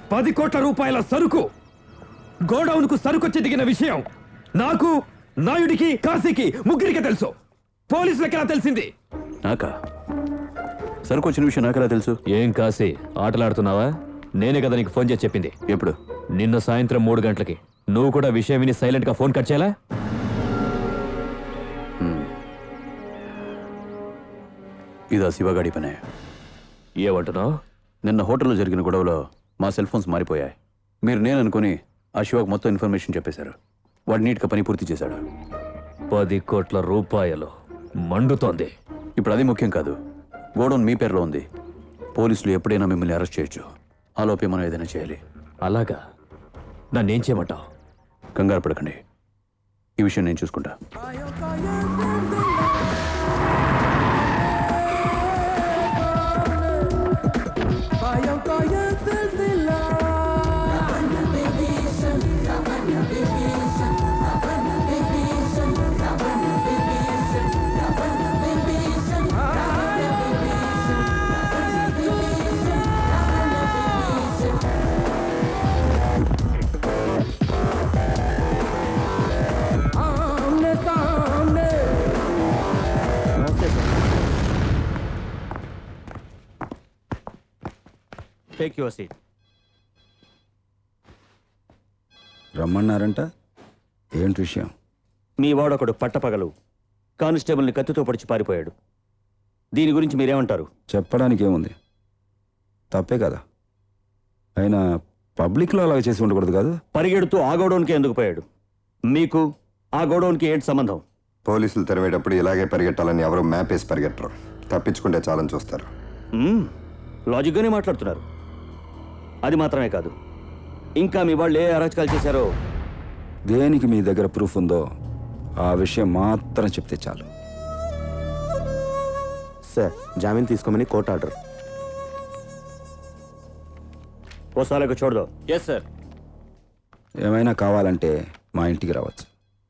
పది కోట్ల రూపాయల సరుకు గోడౌన్ కు సరుకొచ్చి దిగిన విషయం నాకు నాయుడికి కాశీకి ముగ్గురికి తెలుసు పోలీసులకి ఎలా తెలిసింది నాకా సరుకు వచ్చిన విషయం నాకెలా తెలుసు ఏం కాశీ ఆటలాడుతున్నావా నేనే కదా నీకు ఫోన్ చేసి చెప్పింది ఎప్పుడు నిన్న సాయంత్రం మూడు గంటలకి నువ్వు కూడా విషయం విని సైలెంట్ గా ఫోన్ కట్ చేయాలా ఇదా శివగాడి పనే ఏమంటున్నావు నిన్న హోటల్లో జరిగిన గొడవలో మా సెల్ ఫోన్స్ మారిపోయాయి మీరు నేను అనుకుని ఆ శివకు మొత్తం ఇన్ఫర్మేషన్ చెప్పేశారు వాడు నీట్గా పని పూర్తి చేశాడు పది కోట్ల రూపాయలు మండుతోంది ఇప్పుడు అది ముఖ్యం కాదు గోడౌన్ మీ పేరులో ఉంది పోలీసులు ఎప్పుడైనా మిమ్మల్ని అరెస్ట్ చేయొచ్చు ఆ లోపే మనం ఏదైనా చేయాలి అలాగా నన్నేం చేయమంటావు కంగారు పడకండి ఈ విషయం నేను చూసుకుంటా టేక్ యువర్ సీట్ రమ్మన్నారంట ఏంటి విషయం మీ వాడొకడు పట్టపగలు కానిస్టేబుల్ని కత్తితో పొడిచి పారిపోయాడు దీని గురించి మీరేమంటారు చెప్పడానికి ఏముంది తప్పే కదా అయినా పబ్లిక్లో అలాగ చేసి ఉండకూడదు కాదు పరిగెడుతూ ఆ గోడౌన్కి ఎందుకు పోయాడు మీకు ఆ గోడౌన్కి ఏంటి సంబంధం పోలీసులు తెరవేటప్పుడు ఇలాగే పరిగెట్టాలని ఎవరు మ్యాప్ వేసి పరిగెట్టరు తప్పించుకుంటే చాలని చూస్తారు మ్మ్, లాజిక్గానే మాట్లాడుతున్నారు అది మాత్రమే కాదు ఇంకా మీ వాళ్ళు ఏ అరాచకాలు చేశారో దేనికి మీ దగ్గర ప్రూఫ్ ఉందో ఆ విషయం మాత్రం చెప్తే చాలు సార్ జామీన్ తీసుకోమని కోర్టు ఆర్డర్ ఓసాలకు చూడదు ఎస్ సార్ ఏమైనా కావాలంటే మా ఇంటికి రావచ్చు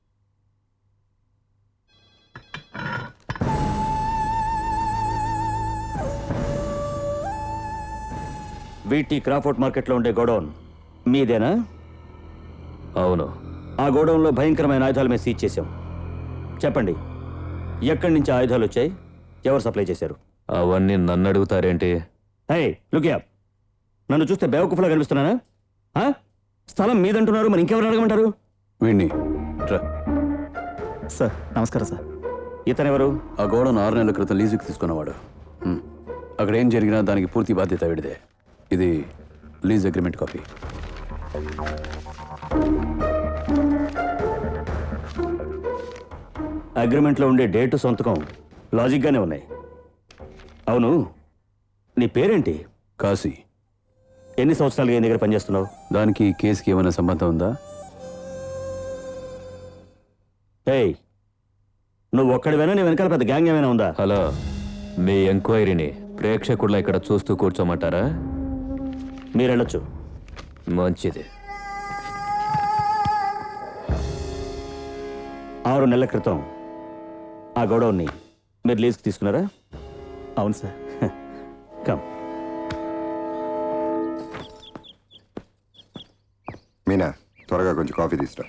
వీటి క్రాఫోర్ట్ మార్కెట్లో ఉండే గోడౌన్ మీదేనా అవును ఆ గోడౌన్లో భయంకరమైన ఆయుధాలు మేము సీజ్ చేశాం చెప్పండి ఎక్కడి నుంచి ఆయుధాలు వచ్చాయి ఎవరు సప్లై చేశారు అవన్నీ నన్ను అడుగుతారేంటి హే లుకియా నన్ను చూస్తే బేవకుఫ్లా కనిపిస్తున్నానా ఆ? స్థలం మీదంటున్నారు మరి ఇంకెవరు అడగమంటారు వీడిని రా సార్ నమస్కారం సార్ ఇతనెవరు ఆ గోడను ఆరు నెలల క్రితం లీజుకి తీసుకున్నవాడు హ్మ్. అక్కడ ఏం జరిగినా దానికి పూర్తి బాధ్యత వీడిదే ఇది లీజ్ అగ్రిమెంట్ కాపీ అగ్రిమెంట్లో ఉండే డేటు సొంతకం లాజిక్గానే ఉన్నాయి అవును నీ పేరేంటి కాశీ ఎన్ని సంవత్సరాలుగా ఈ దగ్గర పనిచేస్తున్నావు దానికి ఈ కేసుకి ఏమైనా సంబంధం ఉందా ఏయ్ నువ్వు ఒక్కడివేనా నీ వెనకాల పెద్ద గ్యాంగ్ ఏమైనా ఉందా హలో మీ ఎంక్వైరీని ప్రేక్షకుల ఇక్కడ చూస్తూ కూర్చోమంటారా మీరు వెళ్ళొచ్చు మంచిది ఆరు నెలల క్రితం ఆ గోడౌన్ని మీరు లీజ్కి తీసుకున్నారా అవును సార్ కమ్ మీనా త్వరగా కొంచెం కాఫీ తీసురా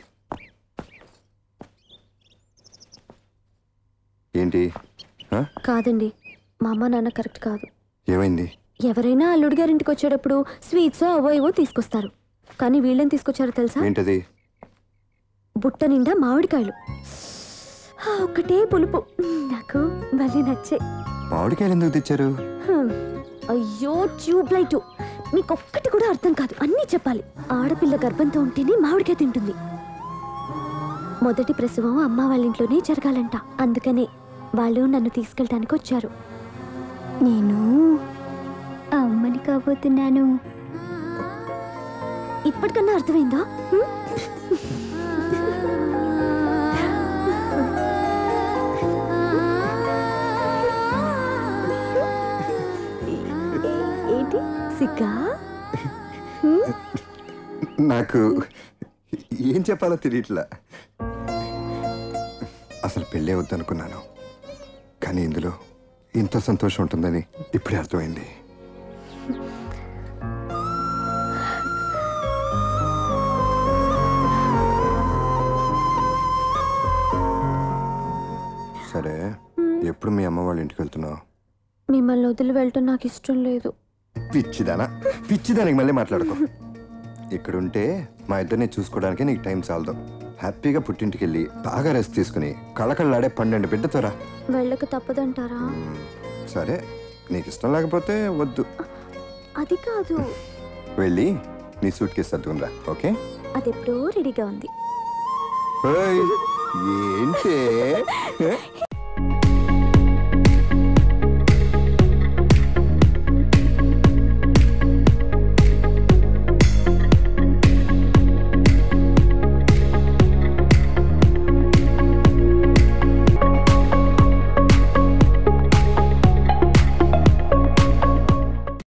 ఏంటి ఆ? కాదండి మా అమ్మ నాన్న కరెక్ట్ కాదు ఏమైంది ఎవరైనా అల్లుడి గారింటికి వచ్చేటప్పుడు స్వీట్స్ అవో ఏవో తీసుకొస్తారు కానీ వీళ్ళని తీసుకొచ్చారో తెలుసా ఏంటది బుట్ట నిండా మామిడికాయలు ఆ, ఒక్కటే పులుపు నాకు భలే నచ్చే మామిడికాయలు ఎందుకు తెచ్చారు హ్మ్. అయ్యో ట్యూబ్ లైట్ మీకొక్కటి కూడా అర్థం కాదు అన్నీ చెప్పాలి ఆడపిల్ల గర్భంతో ఉంటేనే మామిడికాయ తింటుంది మొదటి ప్రసవం అమ్మ వాళ్ళ ఇంట్లోనే జరగాలంట అందుకనే వాళ్ళు నన్ను తీసుకెళ్ళటానికి వచ్చారు నేను అమ్మని కాబోతున్నాను ఇప్పటికన్నా అర్థమైందా హ్మ్? ఏంటి సిగ్గా నాకు ఏం చెప్పాలో తెలియట్లా అసలు పెళ్ళే వద్దనుకున్నాను కానీ ఇందులో ఇంత సంతోషం ఉంటుందని ఇప్పుడే అర్థమైంది ఎప్పుడు మీ అమ్మ వాళ్ళ ఇంటికి వెళ్తున్నావు మిమ్మల్ని వదిలి వెళ్ళటం నాకు ఇష్టం లేదు పిచ్చిదానా పిచ్చిదానికి మళ్ళీ మాట్లాడుకో ఇక్కడుంటే మా ఇద్దరిని చూసుకోవడానికి నీకు టైం చాలదు హ్యాపీగా పుట్టింటికి వెళ్ళి బాగా రెస్ట్ తీసుకుని కళకళలాడే పన్నెండు బిడ్డతోరా వెళ్ళక తప్పదంటారా మ్మ్. సరే నీకు ఇష్టం లేకపోతే వద్దు అది కాదు వెళ్ళి నీ సూట్ కేసు సర్దుకుందా ఓకే అది ఎప్పుడో రెడీగా ఉంది ఏయ్, ఏంటే